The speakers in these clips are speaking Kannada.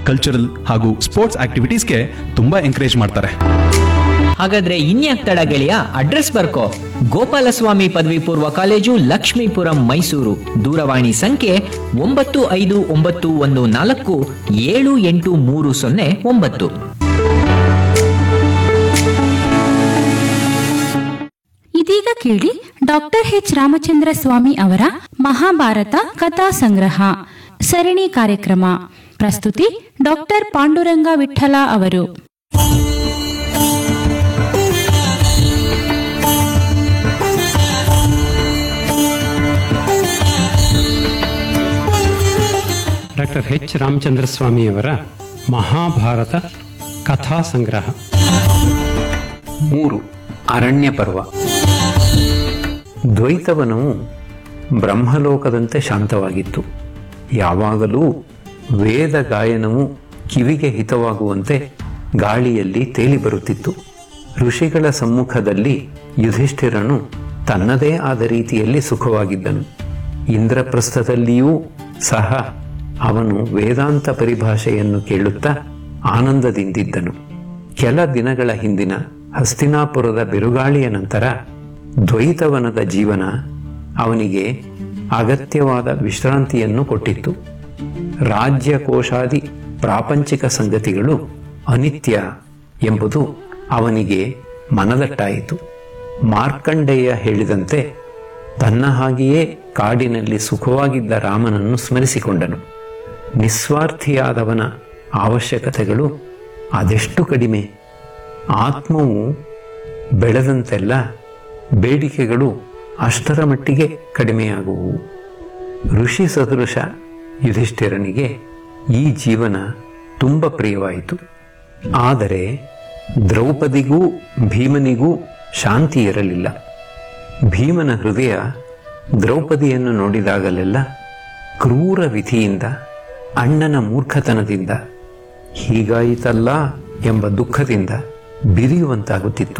ಕಲ್ಚರಲ್ ಹಾಗೂ ಸ್ಪೋರ್ಟ್ಸ್ ಆಕ್ಟಿವಿಟೀಸ್ಗೆ ತುಂಬಾ ಎಂಕರೇಜ್ ಮಾಡ್ತಾರೆ ಹಾಗಾದ್ರೆ ಇನ್ಯಾಕ್ ತಡ ಗೆಳೆಯ ಅಡ್ರೆಸ್ ಬರ್ಕೋ ಗೋಪಾಲಸ್ವಾಮಿ ಪದವಿ ಪೂರ್ವ ಕಾಲೇಜು ಲಕ್ಷ್ಮೀಪುರಂ ಮೈಸೂರು ದೂರವಾಣಿ ಸಂಖ್ಯೆ ಒಂಬತ್ತು ಐದು ಒಂಬತ್ತು ಒಂದು ನಾಲ್ಕು ಏಳು ಎಂಟು ಮೂರು ಸೊನ್ನೆ ಒಂಬತ್ತು ಇದೀಗ ಕೇಳಿ ಡಾಕ್ಟರ್ ಎಚ್ ರಾಮಚಂದ್ರ ಸ್ವಾಮಿ ಅವರ ಮಹಾಭಾರತ ಕಥಾ ಸಂಗ್ರಹ ಸರಣಿ ಕಾರ್ಯಕ್ರಮ ಪ್ರಸ್ತುತಿ ಡಾಕ್ಟರ್ ಪಾಂಡುರಂಗ ವಿಠಲ ಅವರು ಡಾಕ್ಟರ್ ಎಚ್ ರಾಮಚಂದ್ರ ಸ್ವಾಮಿಯವರ ಮಹಾಭಾರತ ಕಥಾ ಸಂಗ್ರಹ ಮೂರು ಅರಣ್ಯ ಪರ್ವ ದ್ವೈತವನವು ಬ್ರಹ್ಮಲೋಕದಂತೆ ಶಾಂತವಾಗಿತ್ತು ಯಾವಾಗಲೂ ವೇದ ಗಾಯನವು ಕಿವಿಗೆ ಹಿತವಾಗುವಂತೆ ಗಾಳಿಯಲ್ಲಿ ತೇಲಿ ಬರುತ್ತಿತ್ತು ಋಷಿಗಳ ಸಮ್ಮುಖದಲ್ಲಿ ಯುಧಿಷ್ಠಿರನು ತನ್ನದೇ ಆದ ರೀತಿಯಲ್ಲಿ ಸುಖವಾಗಿದ್ದನು ಇಂದ್ರಪ್ರಸ್ಥದಲ್ಲಿಯೂ ಸಹ ಅವನು ವೇದಾಂತ ಪರಿಭಾಷೆಯನ್ನು ಕೇಳುತ್ತಾ ಆನಂದದಿಂದಿದ್ದನು ಕೆಲ ದಿನಗಳ ಹಿಂದಿನ ಹಸ್ತಿನಾಪುರದ ಬಿರುಗಾಳಿಯ ನಂತರ ದ್ವೈತವನದ ಜೀವನ ಅವನಿಗೆ ಅಗತ್ಯವಾದ ವಿಶ್ರಾಂತಿಯನ್ನು ಕೊಟ್ಟಿತ್ತು ರಾಜ್ಯ ಕೋಶಾದಿ ಪ್ರಾಪಂಚಿಕ ಸಂಗತಿಗಳು ಅನಿತ್ಯ ಎಂಬುದು ಅವನಿಗೆ ಮನದಟ್ಟಾಯಿತು ಮಾರ್ಕಂಡೇಯ ಹೇಳಿದಂತೆ ತನ್ನ ಹಾಗೆಯೇ ಕಾಡಿನಲ್ಲಿ ಸುಖವಾಗಿದ್ದ ರಾಮನನ್ನು ಸ್ಮರಿಸಿಕೊಂಡನು ನಿಸ್ವಾರ್ಥಿಯಾದವನ ಅವಶ್ಯಕತೆಗಳು ಅದೆಷ್ಟು ಕಡಿಮೆ ಆತ್ಮವು ಬೆಳೆದಂತೆಲ್ಲ ಬೇಡಿಕೆಗಳು ಅಷ್ಟರ ಮಟ್ಟಿಗೆ ಕಡಿಮೆಯಾಗುವು ಋಷಿ ಸದೃಶ ಯುಧಿಷ್ಠಿರನಿಗೆ ಈ ಜೀವನ ತುಂಬ ಪ್ರಿಯವಾಯಿತು ಆದರೆ ದ್ರೌಪದಿಗೂ ಭೀಮನಿಗೂ ಶಾಂತಿ ಇರಲಿಲ್ಲ ಭೀಮನ ಹೃದಯ ದ್ರೌಪದಿಯನ್ನು ನೋಡಿದಾಗಲೆಲ್ಲ ಕ್ರೂರ ವಿಧಿಯಿಂದ ಅಣ್ಣನ ಮೂರ್ಖತನದಿಂದ ಹೀಗಾಯಿತಲ್ಲ ಎಂಬ ದುಃಖದಿಂದ ಬಿರಿಯುವಂತಾಗುತ್ತಿತ್ತು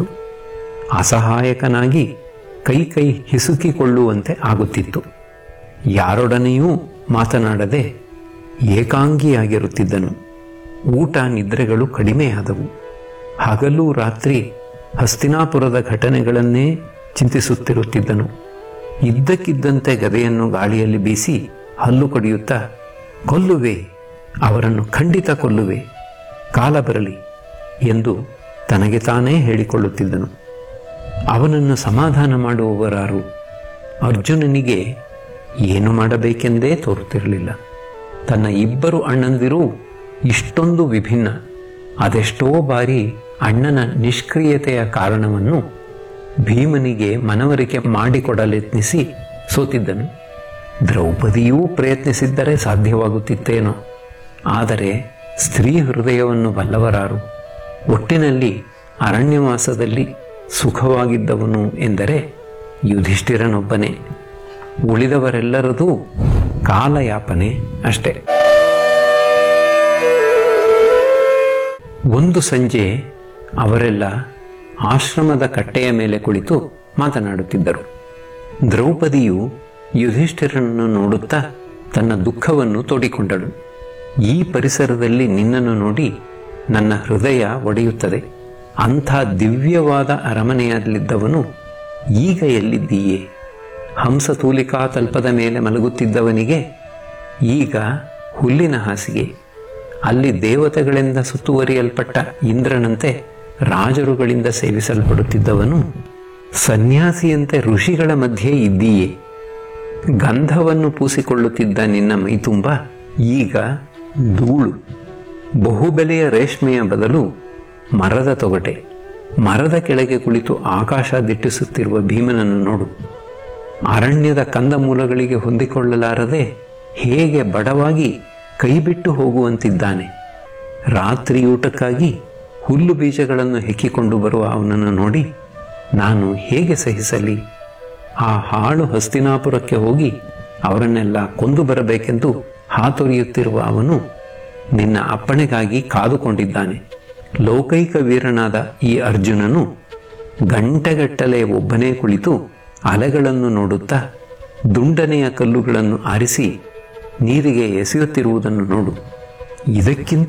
ಅಸಹಾಯಕನಾಗಿ ಕೈ ಕೈ ಹಿಸುಕಿಕೊಳ್ಳುವಂತೆ ಆಗುತ್ತಿತ್ತು ಯಾರೊಡನೆಯೂ ಮಾತನಾಡದೆ ಏಕಾಂಗಿಯಾಗಿರುತ್ತಿದ್ದನು ಊಟ ನಿದ್ರೆಗಳು ಕಡಿಮೆಯಾದವು ಹಗಲು ರಾತ್ರಿ ಹಸ್ತಿನಾಪುರದ ಘಟನೆಗಳನ್ನೇ ಚಿಂತಿಸುತ್ತಿರುತ್ತಿದ್ದನು ಇದ್ದಕ್ಕಿದ್ದಂತೆ ಗದೆಯನ್ನು ಗಾಳಿಯಲ್ಲಿ ಬೀಸಿ ಹಲ್ಲು ಕಡಿಯುತ್ತಾ ಕೊಲ್ಲುವೆ ಅವರನ್ನು ಖಂಡಿತ ಕೊಲ್ಲುವೆ ಕಾಲ ಬರಲಿ ಎಂದು ತನಗೆ ತಾನೇ ಹೇಳಿಕೊಳ್ಳುತ್ತಿದ್ದನು ಅವನನ್ನು ಸಮಾಧಾನ ಮಾಡುವವರಾರು ಅರ್ಜುನನಿಗೆ ಏನು ಮಾಡಬೇಕೆಂದೇ ತೋರುತ್ತಿರಲಿಲ್ಲ ತನ್ನ ಇಬ್ಬರು ಅಣ್ಣಂದಿರೂ ಇಷ್ಟೊಂದು ವಿಭಿನ್ನ ಅದೆಷ್ಟೋ ಬಾರಿ ಅಣ್ಣನ ನಿಷ್ಕ್ರಿಯತೆಯ ಕಾರಣವನ್ನು ಭೀಮನಿಗೆ ಮನವರಿಕೆ ಮಾಡಿಕೊಡಲೆತ್ನಿಸಿ ಸೋತಿದ್ದನು ದ್ರೌಪದಿಯೂ ಪ್ರಯತ್ನಿಸಿದ್ದರೆ ಸಾಧ್ಯವಾಗುತ್ತಿತ್ತೇನೋ ಆದರೆ ಸ್ತ್ರೀ ಹೃದಯವನ್ನು ಬಲ್ಲವರಾರು ಒಟ್ಟಿನಲ್ಲಿ ಅರಣ್ಯವಾಸದಲ್ಲಿ ಸುಖವಾಗಿದ್ದವನು ಎಂದರೆ ಯುಧಿಷ್ಠಿರನೊಬ್ಬನೇ ಉಳಿದವರೆಲ್ಲರದೂ ಕಾಲಯಾಪನೆ ಅಷ್ಟೆ ಒಂದು ಸಂಜೆ ಅವರೆಲ್ಲ ಆಶ್ರಮದ ಕಟ್ಟೆಯ ಮೇಲೆ ಕುಳಿತು ಮಾತನಾಡುತ್ತಿದ್ದರು ದ್ರೌಪದಿಯು ಯುಧಿಷ್ಠಿರನನ್ನು ನೋಡುತ್ತಾ ತನ್ನ ದುಃಖವನ್ನು ತೋಡಿಕೊಂಡಳು ಈ ಪರಿಸರದಲ್ಲಿ ನಿನ್ನನ್ನು ನೋಡಿ ನನ್ನ ಹೃದಯ ಒಡೆಯುತ್ತದೆ ಅಂಥ ದಿವ್ಯವಾದ ಅರಮನೆಯಲ್ಲಿದ್ದವನು ಈಗ ಎಲ್ಲಿದ್ದೀಯೇ ಹಂಸತೂಲಿಕಾ ತಲ್ಪದ ಮೇಲೆ ಮಲಗುತ್ತಿದ್ದವನಿಗೆ ಈಗ ಹುಲ್ಲಿನ ಹಾಸಿಗೆ ಅಲ್ಲಿ ದೇವತೆಗಳಿಂದ ಸುತ್ತುವರಿಯಲ್ಪಟ್ಟ ಇಂದ್ರನಂತೆ ರಾಜರುಗಳಿಂದ ಸೇವಿಸಲ್ಪಡುತ್ತಿದ್ದವನು ಸನ್ಯಾಸಿಯಂತೆ ಋಷಿಗಳ ಮಧ್ಯೆ ಇದ್ದೀಯೇ ಗಂಧವನ್ನು ಪೂಸಿಕೊಳ್ಳುತ್ತಿದ್ದ ನಿನ್ನ ಮೈತುಂಬ ಈಗ ಧೂಳು ಬಹುಬೆಲೆಯ ರೇಷ್ಮೆಯ ಬದಲು ಮರದ ತೊಗಟೆ ಮರದ ಕೆಳಗೆ ಕುಳಿತು ಆಕಾಶ ದಿಟ್ಟಿಸುತ್ತಿರುವ ಭೀಮನನ್ನು ನೋಡು ಅರಣ್ಯದ ಕಂದಮೂಲಗಳಿಗೆ ಹೊಂದಿಕೊಳ್ಳಲಾರದೆ ಹೇಗೆ ಬಡವಾಗಿ ಕೈಬಿಟ್ಟು ಹೋಗುವಂತಿದ್ದಾನೆ ರಾತ್ರಿಯೂಟಕ್ಕಾಗಿ ಹುಲ್ಲು ಬೀಜಗಳನ್ನು ಹೆಕ್ಕಿಕೊಂಡು ಬರುವ ಅವನನ್ನು ನೋಡಿ ನಾನು ಹೇಗೆ ಸಹಿಸಲಿ ಆ ಹಾಳು ಹಸ್ತಿನಾಪುರಕ್ಕೆ ಹೋಗಿ ಅವರನ್ನೆಲ್ಲ ಕೊಂದು ಬರಬೇಕೆಂದು ಹಾತೊರೆಯುತ್ತಿರುವ ಅವನು ನಿನ್ನ ಅಪ್ಪಣೆಗಾಗಿ ಕಾದುಕೊಂಡಿದ್ದಾನೆ ಲೌಕೈಕ ವೀರನಾದ ಈ ಅರ್ಜುನನು ಗಂಟೆಗಟ್ಟಲೆ ಒಬ್ಬನೇ ಕುಳಿತು ಅಲೆಗಳನ್ನು ನೋಡುತ್ತಾ ದುಂಡನೆಯ ಕಲ್ಲುಗಳನ್ನು ಆರಿಸಿ ನೀರಿಗೆ ಎಸೆಯುತ್ತಿರುವುದನ್ನು ನೋಡು ಇದಕ್ಕಿಂತ